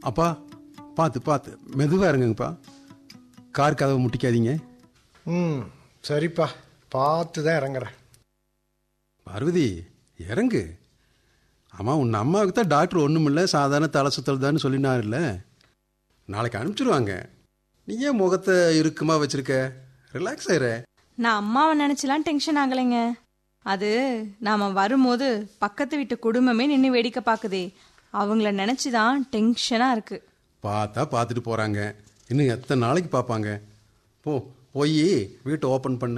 அப்பா பார்த்து பார்த்து மெதுவாக இறங்குங்கப்பா கார் கதவை முட்டிக்காதீங்க ம் சரிப்பா பார்த்து தான் இறங்குறேன் பார்வதி இறங்கு ஆமாம் உன் அம்மாவுக்கு தான் டாக்டர் ஒன்றும் இல்லை சாதாரண தலை சுத்தல் தான் சொல்லினார்ல நாளைக்கு அனுப்பிச்சிடுவாங்க நீ ஏன் முகத்தை இறுக்கமாக வச்சிருக்க ரிலாக்ஸ் ஆயிர நான் அம்மாவை நினைச்சலாம் டென்ஷன் ஆகலைங்க அது நாம வரும்போது பக்கத்து வீட்டு குடும்பமே நின்று வேடிக்கை பார்க்குதே அவங்கள நினைச்சுதான் டென்ஷனா இருக்கு பார்த்தா பார்த்துட்டு போகிறாங்க இன்னும் எத்தனை நாளைக்கு பார்ப்பாங்க போ போய் வீட்டை ஓப்பன் பண்ணு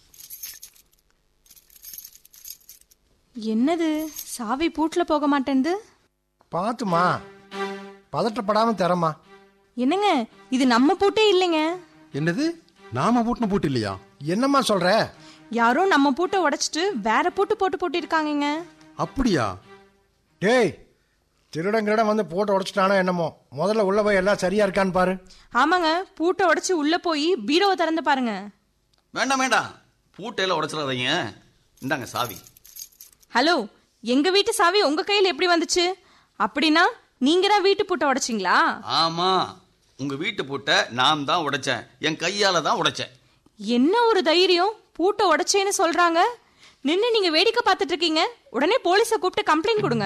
என்னது சாவி பூட்டில் போக மாட்டேன்து பார்த்துமா பதட்டப்படாமல் தரமா என்னங்க இது நம்ம பூட்டே இல்லைங்க என்னது நாம பூட்டின பூட்டு இல்லையா என்னம்மா சொல்ற யாரோ நம்ம பூட்டை உடைச்சிட்டு வேற பூட்டு போட்டு போட்டிருக்காங்கங்க அப்படியா டேய் திருடங்கிடம் வந்து போட்டு உடச்சிட்டானோ என்னமோ முதல்ல உள்ள போய் எல்லாம் சரியா இருக்கான்னு பாரு ஆமாங்க பூட்டை உடைச்சு உள்ள போய் பீரோவை திறந்து பாருங்க வேண்டாம் வேண்டாம் பூட்டையில உடச்சிடாதீங்க இந்தாங்க சாவி ஹலோ எங்க வீட்டு சாவி உங்க கையில் எப்படி வந்துச்சு அப்படின்னா நீங்க தான் வீட்டு பூட்டை உடைச்சிங்களா ஆமா உங்க வீட்டு பூட்டை நான் தான் உடைச்சேன் என் கையால தான் உடைச்சேன் என்ன ஒரு தைரியம் பூட்டை உடைச்சேன்னு சொல்றாங்க நின்னு நீங்க வேடிக்கை பார்த்துட்டு இருக்கீங்க உடனே போலீஸை கூப்பிட்டு கம்ப்ளைண்ட் கொடுங்க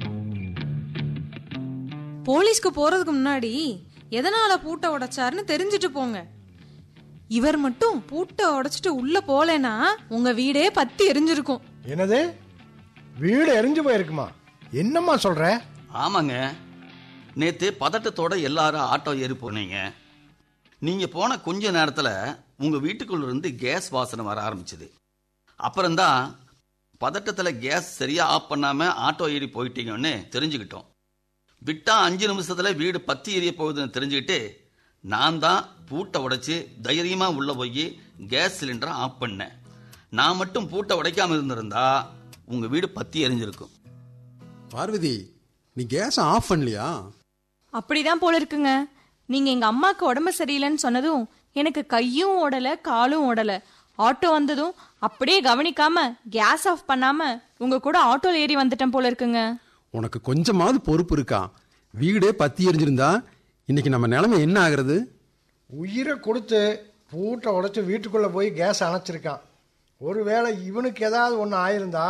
போலீஸ்க்கு போறதுக்கு முன்னாடி எதனால பூட்டை உடைச்சாருன்னு தெரிஞ்சுட்டு போங்க இவர் மட்டும் பூட்டை உடைச்சிட்டு உள்ள போலேன்னா உங்க வீடே பத்தி எரிஞ்சிருக்கும் என்னது வீடு எரிஞ்சு போயிருக்குமா என்னம்மா சொல்ற ஆமாங்க நேத்து பதட்டத்தோட எல்லாரும் ஆட்டோ ஏறி போனீங்க நீங்க போன கொஞ்ச நேரத்துல உங்க வீட்டுக்குள்ள இருந்து கேஸ் வாசனை வர ஆரம்பிச்சது அப்புறம்தான் பதட்டத்துல கேஸ் சரியா ஆஃப் பண்ணாம ஆட்டோ ஏறி போயிட்டீங்கன்னு தெரிஞ்சுக்கிட்டோம் விட்டா அஞ்சு நிமிஷத்துல வீடு பத்தி எரிய போகுதுன்னு தெரிஞ்சுக்கிட்டு நான் தான் பூட்டை உடைச்சு தைரியமா உள்ள போய் கேஸ் சிலிண்டரை ஆஃப் பண்ணேன் நான் மட்டும் பூட்டை உடைக்காம இருந்திருந்தா உங்க வீடு பத்தி எரிஞ்சிருக்கும் பார்வதி நீ கேஸை ஆஃப் பண்ணலையா அப்படிதான் போல இருக்குங்க நீங்க எங்க அம்மாக்கு உடம்பு சரியில்லைன்னு சொன்னதும் எனக்கு கையும் ஓடல காலும் ஓடல ஆட்டோ வந்ததும் அப்படியே கவனிக்காம கேஸ் ஆஃப் பண்ணாம உங்க கூட ஆட்டோல ஏறி வந்துட்டேன் போல இருக்குங்க உனக்கு கொஞ்சமாவது பொறுப்பு இருக்கா வீடே பத்தி எரிஞ்சிருந்தா இன்னைக்கு நம்ம நிலைமை என்ன ஆகுறது உயிரை கொடுத்து பூட்டை உடைச்சு வீட்டுக்குள்ள போய் கேஸ் அணைச்சிருக்கான் ஒருவேளை இவனுக்கு ஏதாவது ஒன்று ஆயிருந்தா